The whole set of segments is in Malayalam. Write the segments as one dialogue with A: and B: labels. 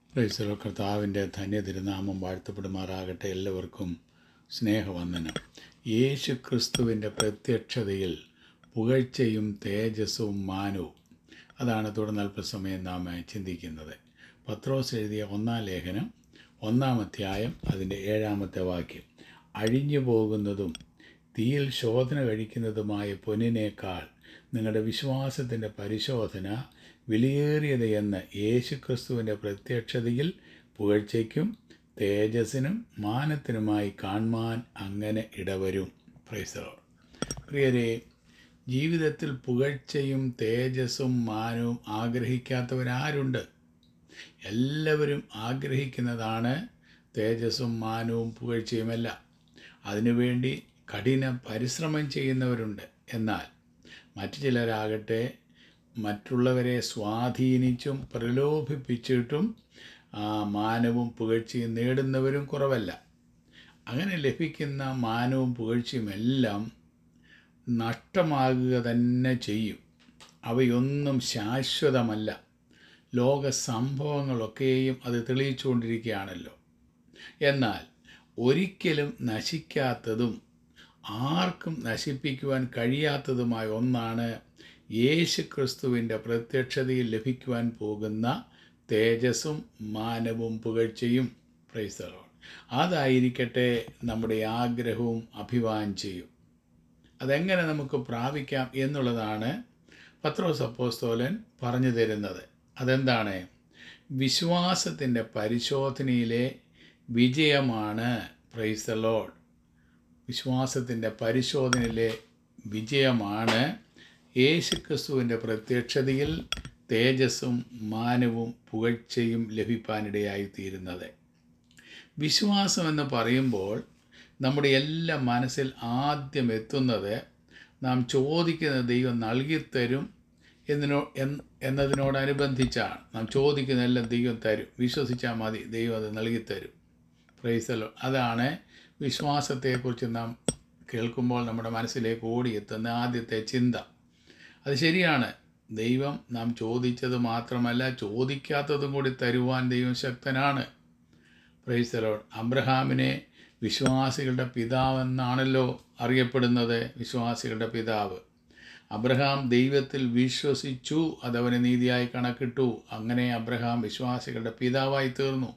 A: പ്രൈസലോ കർത്താവിൻ്റെ ധന്യ തിരുനാമം വാഴ്ത്തപ്പെടുമാറാകട്ടെ എല്ലാവർക്കും സ്നേഹവന്ദനം യേശു ക്രിസ്തുവിൻ്റെ പ്രത്യക്ഷതയിൽ പുകഴ്ചയും തേജസ്സും മാനവും അതാണ് തുടർന്ന് അല്പസമയം നാം ചിന്തിക്കുന്നത് പത്രോസ് എഴുതിയ ഒന്നാം ലേഖനം ഒന്നാം അധ്യായം അതിൻ്റെ ഏഴാമത്തെ വാക്യം അഴിഞ്ഞു പോകുന്നതും തീയിൽ ശോധന കഴിക്കുന്നതുമായ പൊന്നിനേക്കാൾ നിങ്ങളുടെ വിശ്വാസത്തിൻ്റെ പരിശോധന വിലയേറിയത് എന്ന് യേശുക്രിസ്തുവിൻ്റെ പ്രത്യക്ഷതയിൽ പുകഴ്ചയ്ക്കും തേജസ്സിനും മാനത്തിനുമായി കാണുവാൻ അങ്ങനെ ഇടവരും പ്രൈസറോ പ്രിയരെ ജീവിതത്തിൽ പുകഴ്ചയും തേജസ്സും മാനവും ആഗ്രഹിക്കാത്തവരാരുണ്ട് എല്ലാവരും ആഗ്രഹിക്കുന്നതാണ് തേജസ്സും മാനവും പുകഴ്ചയുമെല്ലാം അതിനുവേണ്ടി കഠിന പരിശ്രമം ചെയ്യുന്നവരുണ്ട് എന്നാൽ മറ്റു ചിലരാകട്ടെ മറ്റുള്ളവരെ സ്വാധീനിച്ചും പ്രലോഭിപ്പിച്ചിട്ടും ആ മാനവും പുകഴ്ചയും നേടുന്നവരും കുറവല്ല അങ്ങനെ ലഭിക്കുന്ന മാനവും പുകഴ്ചയും എല്ലാം നഷ്ടമാകുക തന്നെ ചെയ്യും അവയൊന്നും ശാശ്വതമല്ല ലോക സംഭവങ്ങളൊക്കെയും അത് തെളിയിച്ചുകൊണ്ടിരിക്കുകയാണല്ലോ എന്നാൽ ഒരിക്കലും നശിക്കാത്തതും ആർക്കും നശിപ്പിക്കുവാൻ കഴിയാത്തതുമായ ഒന്നാണ് യേശു ക്രിസ്തുവിൻ്റെ പ്രത്യക്ഷതയിൽ ലഭിക്കുവാൻ പോകുന്ന തേജസ്സും മാനവും പുകഴ്ചയും പ്രൈസറോൺ അതായിരിക്കട്ടെ നമ്മുടെ ആഗ്രഹവും അഭിവാഞ്ചയും അതെങ്ങനെ നമുക്ക് പ്രാപിക്കാം എന്നുള്ളതാണ് പത്രോസ് അപ്പോസ്തോലൻ പറഞ്ഞു തരുന്നത് അതെന്താണ് വിശ്വാസത്തിൻ്റെ പരിശോധനയിലെ വിജയമാണ് പ്രൈസ് ദ ലോഡ് വിശ്വാസത്തിൻ്റെ പരിശോധനയിലെ വിജയമാണ് യേശുക്രിസ്തുവിൻ്റെ പ്രത്യക്ഷതയിൽ തേജസ്സും മാനവും പുകഴ്ചയും ലഭിക്കാനിടയായിത്തീരുന്നത് വിശ്വാസം എന്ന് പറയുമ്പോൾ നമ്മുടെ എല്ലാ മനസ്സിൽ ആദ്യം എത്തുന്നത് നാം ചോദിക്കുന്ന ദൈവം നൽകിത്തരും എന്നതിനോ എന്ന് എന്നതിനോടനുബന്ധിച്ചാണ് നാം ചോദിക്കുന്നതെല്ലാം ദൈവം തരും വിശ്വസിച്ചാൽ മതി ദൈവം അത് നൽകിത്തരും പ്രൈസലോ അതാണ് വിശ്വാസത്തെക്കുറിച്ച് നാം കേൾക്കുമ്പോൾ നമ്മുടെ മനസ്സിലേക്ക് ഓടിയെത്തുന്ന ആദ്യത്തെ ചിന്ത അത് ശരിയാണ് ദൈവം നാം ചോദിച്ചത് മാത്രമല്ല ചോദിക്കാത്തതും കൂടി തരുവാൻ ദൈവം ശക്തനാണ് പ്രൈസലോൺ അബ്രഹാമിനെ വിശ്വാസികളുടെ പിതാവെന്നാണല്ലോ അറിയപ്പെടുന്നത് വിശ്വാസികളുടെ പിതാവ് അബ്രഹാം ദൈവത്തിൽ വിശ്വസിച്ചു അതവന് നീതിയായി കണക്കിട്ടു അങ്ങനെ അബ്രഹാം വിശ്വാസികളുടെ പിതാവായി തീർന്നു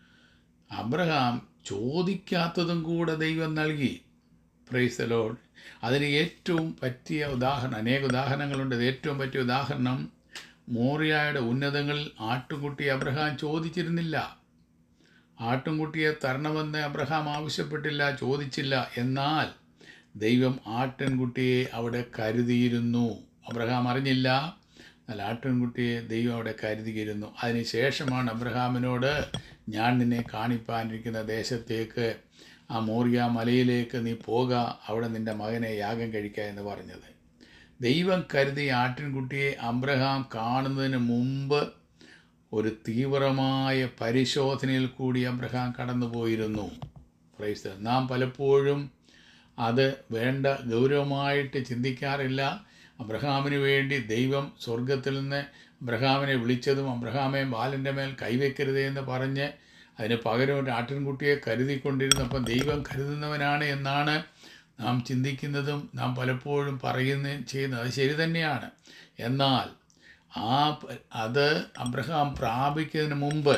A: അബ്രഹാം ചോദിക്കാത്തതും കൂടെ ദൈവം നൽകി പ്രൈസ് ലോഡ് അതിന് ഏറ്റവും പറ്റിയ ഉദാഹരണം അനേക ഉദാഹരണങ്ങളുണ്ട് ഇത് ഏറ്റവും പറ്റിയ ഉദാഹരണം മോറിയായുടെ ഉന്നതങ്ങളിൽ ആട്ടുംകുട്ടി അബ്രഹാം ചോദിച്ചിരുന്നില്ല ആട്ടുംകുട്ടിയെ തരണമെന്ന് അബ്രഹാം ആവശ്യപ്പെട്ടില്ല ചോദിച്ചില്ല എന്നാൽ ദൈവം ആട്ടിൻകുട്ടിയെ അവിടെ കരുതിയിരുന്നു അബ്രഹാം അറിഞ്ഞില്ല എന്നാൽ ആട്ടിൻകുട്ടിയെ ദൈവം അവിടെ കരുതിയിരുന്നു അതിനുശേഷമാണ് അബ്രഹാമിനോട് ഞാൻ നിന്നെ കാണിപ്പാനിരിക്കുന്ന ദേശത്തേക്ക് ആ മോറിയ മലയിലേക്ക് നീ പോക അവിടെ നിൻ്റെ മകനെ യാഗം കഴിക്കുക എന്ന് പറഞ്ഞത് ദൈവം കരുതി ആട്ടിൻകുട്ടിയെ അബ്രഹാം കാണുന്നതിന് മുമ്പ് ഒരു തീവ്രമായ പരിശോധനയിൽ കൂടി അബ്രഹാം കടന്നുപോയിരുന്നു പ്രൈസ് നാം പലപ്പോഴും അത് വേണ്ട ഗൗരവമായിട്ട് ചിന്തിക്കാറില്ല അബ്രഹാമിന് വേണ്ടി ദൈവം സ്വർഗത്തിൽ നിന്ന് അബ്രഹാമിനെ വിളിച്ചതും അബ്രഹാമെ ബാലൻ്റെ മേൽ കൈവയ്ക്കരുത് എന്ന് പറഞ്ഞ് അതിന് പകരം ഒരു ആട്ടിൻകുട്ടിയെ കരുതിക്കൊണ്ടിരുന്നപ്പം ദൈവം കരുതുന്നവനാണ് എന്നാണ് നാം ചിന്തിക്കുന്നതും നാം പലപ്പോഴും പറയുന്നതും ചെയ്യുന്നത് അത് ശരി തന്നെയാണ് എന്നാൽ ആ അത് അബ്രഹാം പ്രാപിക്കുന്നതിന് മുമ്പ്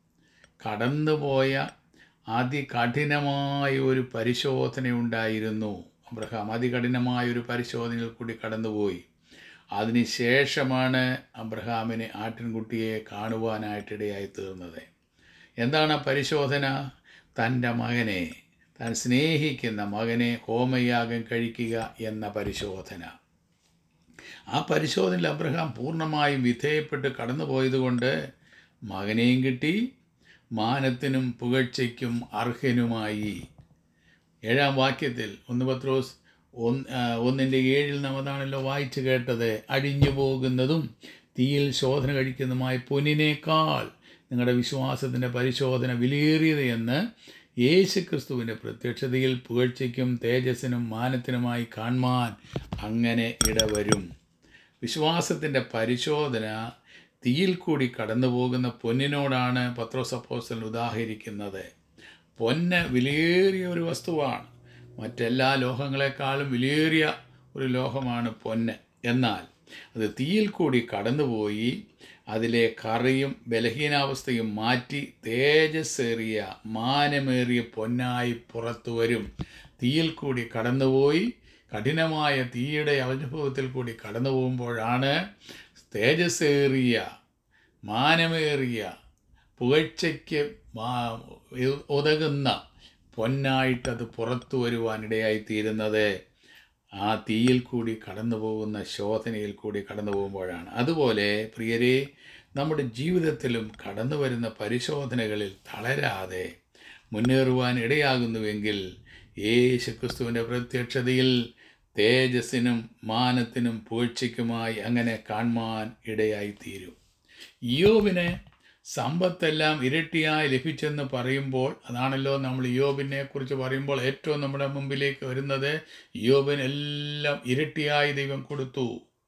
A: കടന്നുപോയ അതികഠിനമായ ഒരു പരിശോധന ഉണ്ടായിരുന്നു അബ്രഹാം അതികഠിനമായ ഒരു പരിശോധനയിൽ കൂടി കടന്നുപോയി അതിനുശേഷമാണ് അബ്രഹാമിനെ ആട്ടിൻകുട്ടിയെ കാണുവാനായിട്ടിടയായി തീർന്നത് എന്താണ് ആ പരിശോധന തൻ്റെ മകനെ താൻ സ്നേഹിക്കുന്ന മകനെ ഹോമയാഗം കഴിക്കുക എന്ന പരിശോധന ആ പരിശോധനയിൽ അബ്രഹാം പൂർണ്ണമായും വിധേയപ്പെട്ട് കടന്നുപോയതുകൊണ്ട് മകനെയും കിട്ടി മാനത്തിനും പുകഴ്ചയ്ക്കും അർഹനുമായി ഏഴാം വാക്യത്തിൽ ഒന്ന് പത്രോസ് ഒന്ന് ഒന്നിൻ്റെ ഏഴിൽ നാം അതാണല്ലോ വായിച്ചു കേട്ടത് അഴിഞ്ഞു പോകുന്നതും തീയിൽ ശോധന കഴിക്കുന്നതുമായ പൊന്നിനേക്കാൾ നിങ്ങളുടെ വിശ്വാസത്തിൻ്റെ പരിശോധന വിലയേറിയത് എന്ന് യേശു ക്രിസ്തുവിൻ്റെ പ്രത്യക്ഷതയിൽ പുകഴ്ചയ്ക്കും തേജസ്സിനും മാനത്തിനുമായി കാണുവാൻ അങ്ങനെ ഇടവരും വിശ്വാസത്തിൻ്റെ പരിശോധന തീയിൽ കൂടി കടന്നു പോകുന്ന പൊന്നിനോടാണ് പത്രോസ് അപ്പോസ്തലൻ ഉദാഹരിക്കുന്നത് പൊന്ന് വിലയേറിയ ഒരു വസ്തുവാണ് മറ്റെല്ലാ ലോഹങ്ങളെക്കാളും വിലയേറിയ ഒരു ലോഹമാണ് പൊന്ന് എന്നാൽ അത് തീയിൽ കൂടി കടന്നുപോയി അതിലെ കറിയും ബലഹീനാവസ്ഥയും മാറ്റി തേജസ്സേറിയ മാനമേറിയ പൊന്നായി പുറത്തു വരും തീയിൽ കൂടി കടന്നുപോയി കഠിനമായ തീയുടെ അനുഭവത്തിൽ കൂടി കടന്നു പോകുമ്പോഴാണ് തേജസ്സേറിയ മാനമേറിയ പുകഴ്ചയ്ക്ക് മാ- ഉതകുന്ന പൊന്നായിട്ടത് പുറത്തു വരുവാനിടയായി തീരുന്നത് ആ തീയിൽ കൂടി കടന്നു പോകുന്ന ശോധനയിൽ കൂടി കടന്നു പോകുമ്പോഴാണ് അതുപോലെ പ്രിയരെ നമ്മുടെ ജീവിതത്തിലും കടന്നു വരുന്ന പരിശോധനകളിൽ തളരാതെ മുന്നേറുവാൻ ഇടയാകുന്നുവെങ്കിൽ യേശു ക്രിസ്തുവിൻ്റെ പ്രത്യക്ഷതയിൽ തേജസ്സിനും മാനത്തിനും പൂഴ്ചയ്ക്കുമായി അങ്ങനെ കാണുവാൻ ഇടയായി തീരും യോബിന് സമ്പത്തെല്ലാം ഇരട്ടിയായി ലഭിച്ചെന്ന് പറയുമ്പോൾ അതാണല്ലോ നമ്മൾ യോബിനെ കുറിച്ച് പറയുമ്പോൾ ഏറ്റവും നമ്മുടെ മുമ്പിലേക്ക് വരുന്നത് യോബിന് എല്ലാം ഇരട്ടിയായി ദൈവം കൊടുത്തു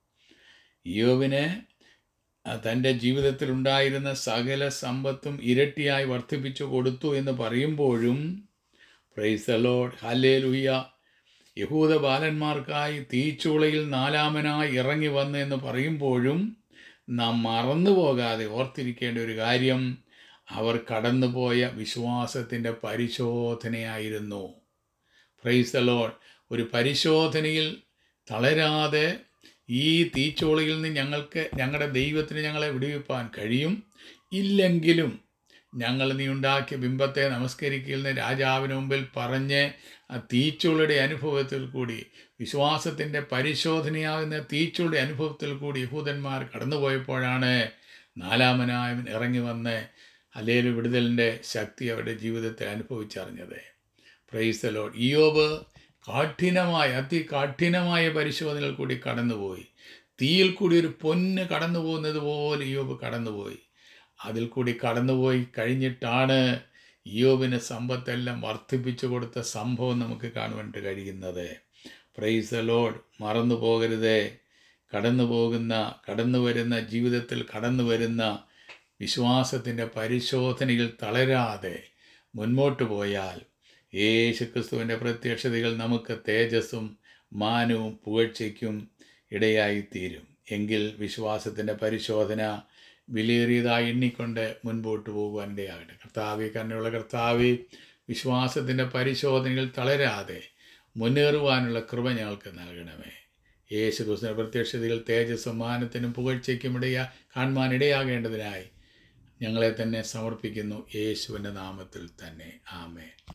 A: യോബിന് തൻ്റെ ജീവിതത്തിൽ ഉണ്ടായിരുന്ന സകല സമ്പത്തും ഇരട്ടിയായി വർദ്ധിപ്പിച്ചു കൊടുത്തു എന്ന് പറയുമ്പോഴും പ്രൈസ് ലോഡ് ഹല്ലേ ലുയ്യ യഹൂദ ബാലന്മാർക്കായി തീച്ചൂളയിൽ നാലാമനായി ഇറങ്ങി വന്നു എന്ന് പറയുമ്പോഴും നാം മറന്നു പോകാതെ ഓർത്തിരിക്കേണ്ട ഒരു കാര്യം അവർ കടന്നുപോയ വിശ്വാസത്തിൻ്റെ പരിശോധനയായിരുന്നു പ്രൈസ് ലോഡ് ഒരു പരിശോധനയിൽ തളരാതെ ഈ തീച്ചോളിയിൽ നിന്ന് ഞങ്ങൾക്ക് ഞങ്ങളുടെ ദൈവത്തിന് ഞങ്ങളെ വിടുവിപ്പാൻ കഴിയും ഇല്ലെങ്കിലും ഞങ്ങൾ നീ ഉണ്ടാക്കിയ ബിംബത്തെ നമസ്കരിക്കുന്ന രാജാവിന് മുമ്പിൽ പറഞ്ഞ് ആ തീച്ചുളുടെ അനുഭവത്തിൽ കൂടി വിശ്വാസത്തിൻ്റെ പരിശോധനയാകുന്ന തീച്ചുളുടെ അനുഭവത്തിൽ കൂടി യഹൂദന്മാർ കടന്നുപോയപ്പോഴാണ് നാലാമനായവൻ ഇറങ്ങി വന്ന് അല്ലേലും വിടുതലിൻ്റെ ശക്തി അവരുടെ ജീവിതത്തിൽ അനുഭവിച്ചറിഞ്ഞത് പ്രൈസ് ലോഡ് ഇയോബ് കാഠിനമായ അതികാഠിനമായ പരിശോധനകൾ കൂടി കടന്നുപോയി തീയിൽ കൂടി ഒരു പൊന്ന് കടന്നു പോകുന്നത് പോലെ ഇയോബ് കടന്നുപോയി അതിൽ കൂടി കടന്നുപോയി കഴിഞ്ഞിട്ടാണ് ഇയോബിന് സമ്പത്തെല്ലാം വർദ്ധിപ്പിച്ചു കൊടുത്ത സംഭവം നമുക്ക് കാണുവാനായിട്ട് കഴിയുന്നത് പ്രൈസ് ലോഡ് മറന്നു പോകരുത് കടന്നു പോകുന്ന കടന്നു വരുന്ന ജീവിതത്തിൽ കടന്നു വരുന്ന വിശ്വാസത്തിൻ്റെ പരിശോധനയിൽ തളരാതെ മുൻപോട്ട് പോയാൽ യേശുക്രിസ്തുവിൻ്റെ പ്രത്യക്ഷതകൾ നമുക്ക് തേജസ്സും മാനവും പുകഴ്ചയ്ക്കും ഇടയായിത്തീരും എങ്കിൽ വിശ്വാസത്തിൻ്റെ പരിശോധന വിലയേറിയതായി എണ്ണിക്കൊണ്ട് മുൻപോട്ട് പോകുവാൻ ഇടയാകട്ടെ കർത്താവി കണ്ണുള്ള കർത്താവി വിശ്വാസത്തിൻ്റെ പരിശോധനയിൽ തളരാതെ മുന്നേറുവാനുള്ള കൃപ ഞങ്ങൾക്ക് നൽകണമേ യേശു ക്രിസ്തുവിൻ്റെ പ്രത്യക്ഷതയിൽ തേജസ്സും മാനത്തിനും പുകഴ്ചയ്ക്കും ഇടയാ കാണുവാൻ ഇടയാകേണ്ടതിനായി ഞങ്ങളെ തന്നെ സമർപ്പിക്കുന്നു യേശുവിൻ്റെ നാമത്തിൽ തന്നെ ആമേ